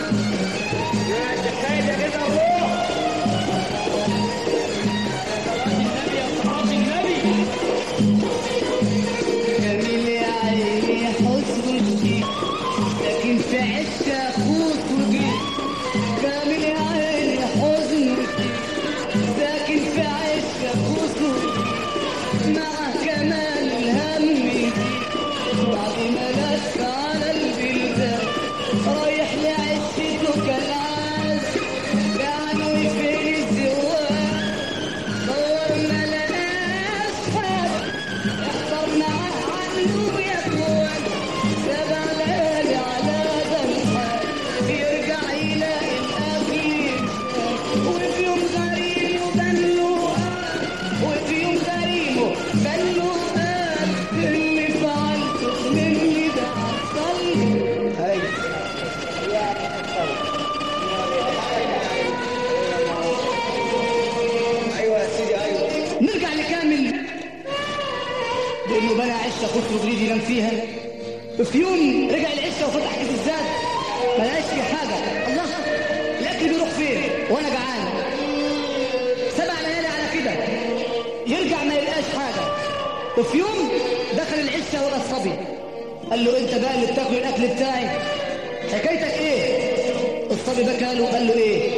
جميل يا عيني حسن جديد لكن في عشة خوف وجيد جميل يا عيني حزن جديد لكن في عشة خوف وجيد مع كمان الهم يزيد بعد ما لف على البلدان رايح لعشته كالعاز يعني فين الزواج دورنا لناس حد اختار معاه عنه يا اخوان سبع ليالي على ذا الحال يرجع يلاقي الاخير وفي يوم غريب وبنه قال وفي يوم غريب بنه قال اللي فعلته مني ده عطلني هاي ايوه يا سيدي ايوه نرجع نكمل لانه بنى عشه خط جديد ينام فيها في يوم رجع العشه وفتح كيس الزاد ما لقاش في حاجه الله الاكل بيروح فين وانا جعان سبع ليالي على كده يرجع ما يلقاش حاجه وفي يوم دخل العشه ولقى الصبي قال له انت بقى اللي بتاكل الاكل بتاعي حكايتك ايه الصبي بكى له قال له ايه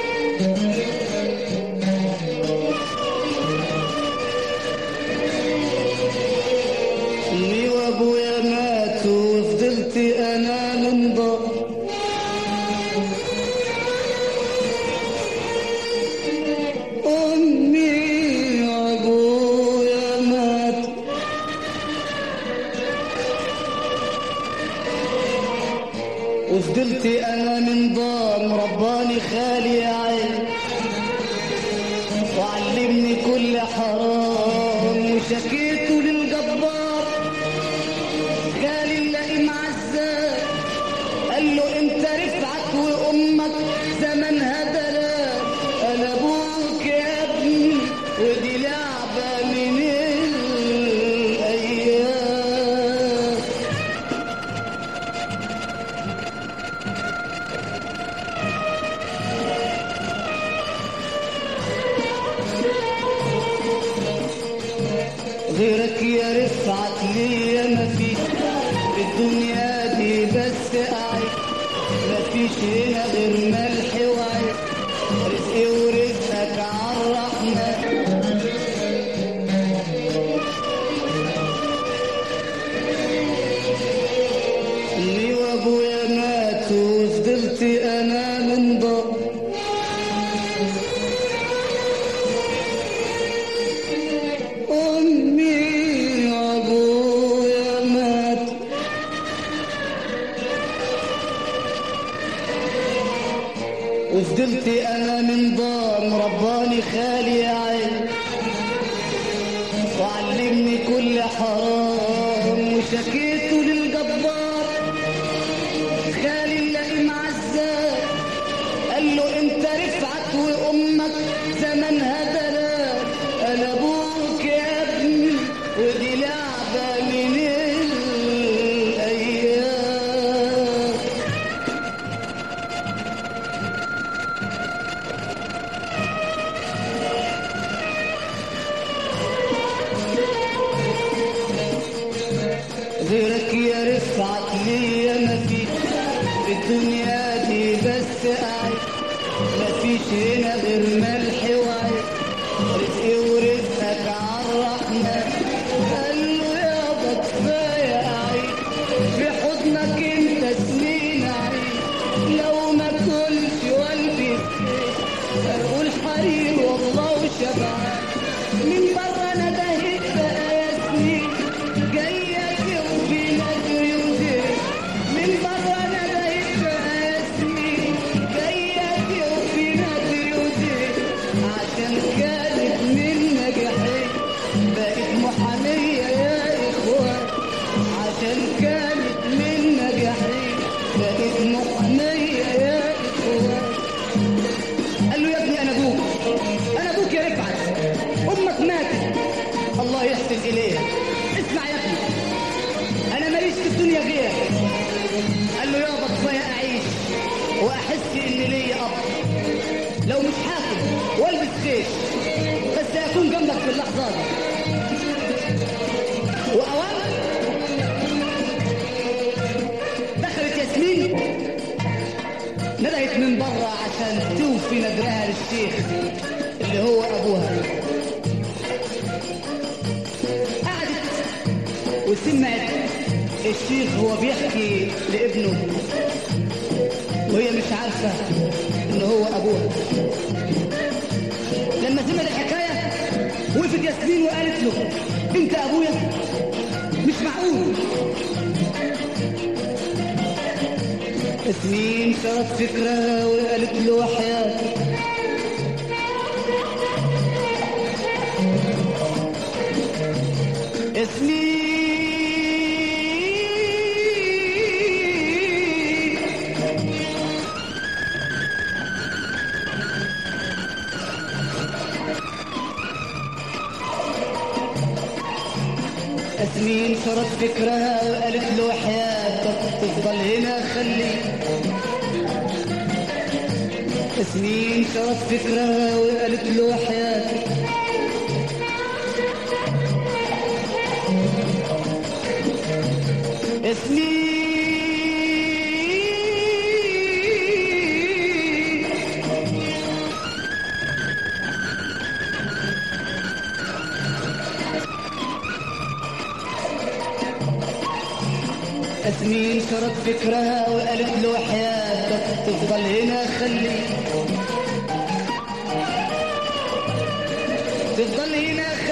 امي وابويا ماتوا وفضلت انا منضر امي وابويا ماتوا وفضلت انا من دار مرباني خالي يا عين وعلمني كل حرام وشكيته للجبار خالي اللئيم عزاب قال له انت رفعت وامك زمنها دلال انا ابوك يا ابني ودي لعبه من الايام غيرك يا رفعت ليا ما في الدنيا دي بس قاعد ما فيش هنا غير ملح وعيش رزقي ورزقك عالرحمن امي وابويا ماتوا وفضلت انا من ضر امي وابويا مات وفضلت انا من دار مرباني خالي يا عين وعلمني كل حرام وشكيته للجبار خالي اللئيم عزاب قال له انت رفعت وامك زمنها دلال انا ابوك يا ابني ودي لعبه من الايام غيرك يا رفعت ليا ما في الدنيا دي بس قاعد ما فيش هنا غير ملح وعيش رزقي ورزقك عالرحمن قال له يابا كفايه اعيش في حضنك انت سنين اعيش لو ما كلش والبي اقول حرير والله وشبعان من بره انا دهيت بقى يا سنين جايه في نجري وزين من بره انا دهيت بقى يا سنين جايه في نجري وزين عشان كانت من نجاحين بقت محاميه يا اخوان عشان كانت من نجاحين بقت محاميه يا اخوان قال له يا ابني انا ابوك ندهت من بره عشان توفي نذرها للشيخ اللي هو ابوها قعدت وسمعت الشيخ هو بيحكي لابنه وهي مش عارفه ان هو ابوها لما سمعت الحكايه وقفت ياسمين وقالت له انت ابويا مش معقول ياسمين صارت فكرة وقالت له وحياتك ياسمين ياسمين صارت فكرها وقالت له حياتك تفضل هنا خليك ياسمين صارت فكرها وقالت له حياتك ياسمين ياسمين صارت فكرها وقالت له حياتك تفضل هنا خليك تفضل هنا